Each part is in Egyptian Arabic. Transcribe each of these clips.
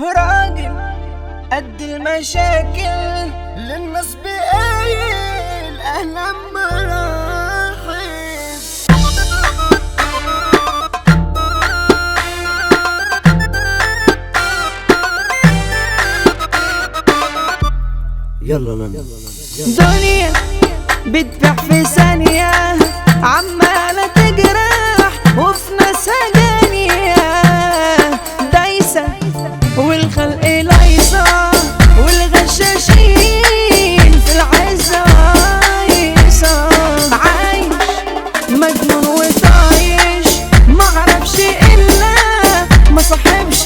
راجل قد المشاكل للناس بقايل اهلا مراحب يلا نام دنيا بتبيع في ثانية عمالة تجرح وفي ناسها جانية دايسة والخلق لايصة والغشاشين في العزة عايصة عايش مجنون وطايش معرفش إلا ما صاحبش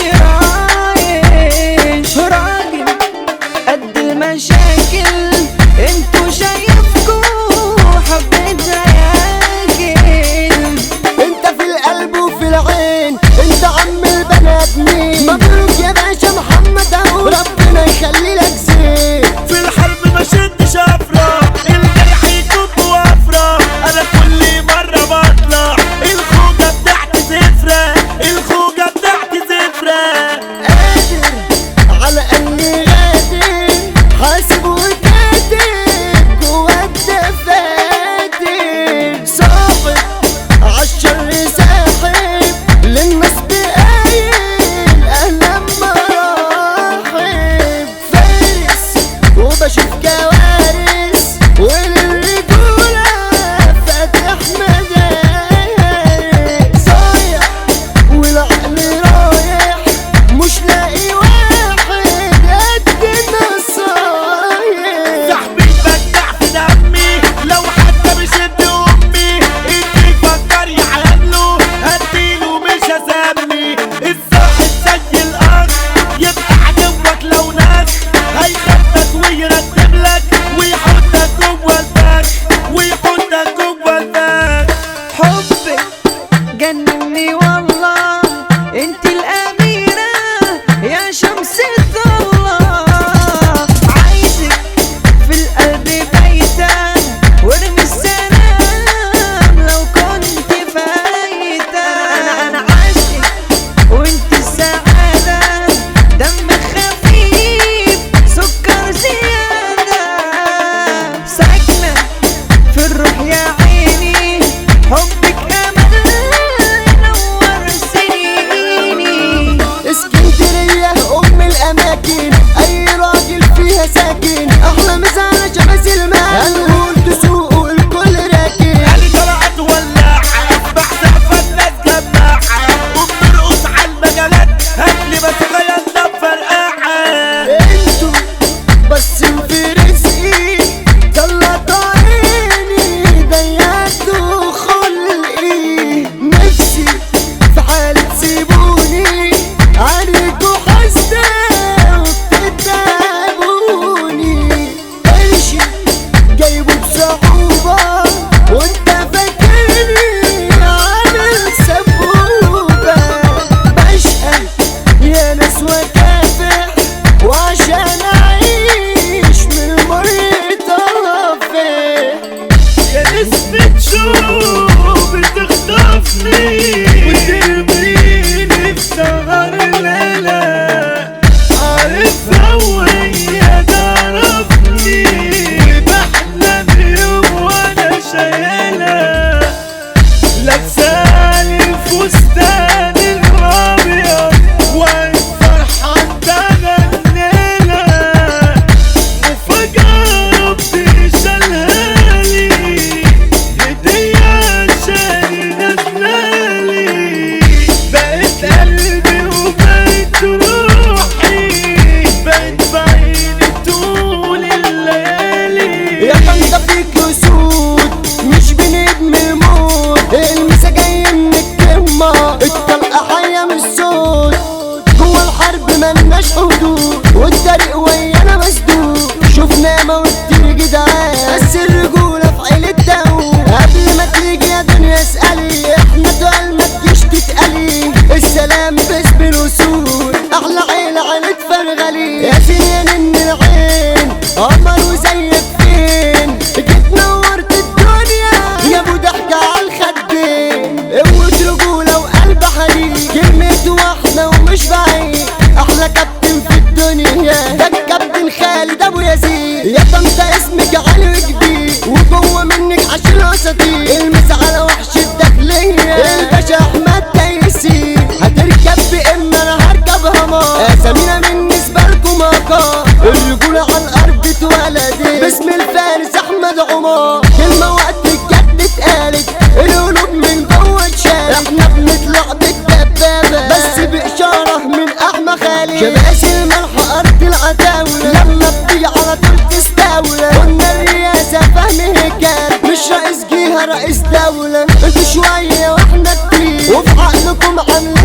رايش راجل قد المشاكل انتوا شايفكوا حبيت زياكل انت في القلب وفي العين انت عم البنات مين مبروك يا باشا محمد اهو ربنا يخلي لك زين في الحرب ما شدش افرح الجرح يكب وافرح انا كل مره بطلع الخوجه بتاعتي زفره الخوجه بتاعتي زفره قادر على اني غادر حاسب وكاتب جوا الدفاتر صاحب عالشر ساحب للناس بقايل اهلا مراحب فارس وبشوف كوارث وللرجولة فاتح مدارس صايع والعقل رايح مش لاقي واحد قد النصايح صاحبي بدع في دمي لو حتى بشد امي اللي يفكر يعامله هديله مش هسمي الصاحب زي الاخ يبقى عدوك لو ناس هيخبط ويرتب لك ويحطك جوه الفخ ويحطك جوه الفخ حبك جنني والله انت الاميرة يا شمس الله عايزك في القلب بايتة وارمي السلام لو كنت فايتة انا انا عاشقك وانت السعادة دمك خفيف سكر زيادة ساكنة في الروح يا عيني حبك امل نور سنيني اسكندرية ام الاماكن اي راجل فيها ساكن احلى مزارة شمس الماء هنقول تسوق والكل راكن علي طلعت ولاعة بحسب الناس جماعة وبترقص على المجالات هاتلي بس غيرنا بفرقعة انتوا بس في رزقي طلعت عيني ضيعتوا خلقي نفسي في حالة تسيبوني عليكوا حاسة وبتتعبوني قرشي جايبه بصعوبة وانت فاكرني عامل سبوبة بشقى يا ناس وكافح وعشان اعيش من المر طافح يا نسمة شوق بتخطفني وترميني في سهر الليلة عارفها وهي تعرفني وبحلم يوم وانا شايلها لابسالي الفستان الابيض واقف فرحان تغنيلها وفجأة ربي شالها لي هدية عشان نازلالي بقيت قلبي وبقيت روحي بقيت بعيني طول الليالي يا طنطا فيك اسود مش بنجم الموت المسا جاي من الكمة الطلقة حية من الصوت جوا الحرب ملناش حدود والطريق ويانا مسدود شفنا موت كتير جدعان بس الرجولة في عيلة داوود قبل ما تيجي يا دنيا اسألي احنا تقال ما تجيش تتقلي السلام باسم الوصول احلى عيلة عيلة فرغلي يا سنين من العين قمر وزيك فين جيت نورت الدنيا يا ابو ضحكة على الخدين قوة رجولة وقلب حديد كلمة واحدة ومش بعيد احلى كابتن الجولة على الارض اتولدت باسم الفارس احمد عمر كلمة وقت الجد اتقالت القلوب من جوه اتشالت احنا بنطلع بالدبابة بس بإشارة من احمد خالد شباش الملح ارض العتاولة لما بتيجي على طول تستولى قلنا الرئاسة فهم هيكل مش رئيس جهة رئيس دولة انتوا شوية واحنا كتير وفي عقلكم عاملين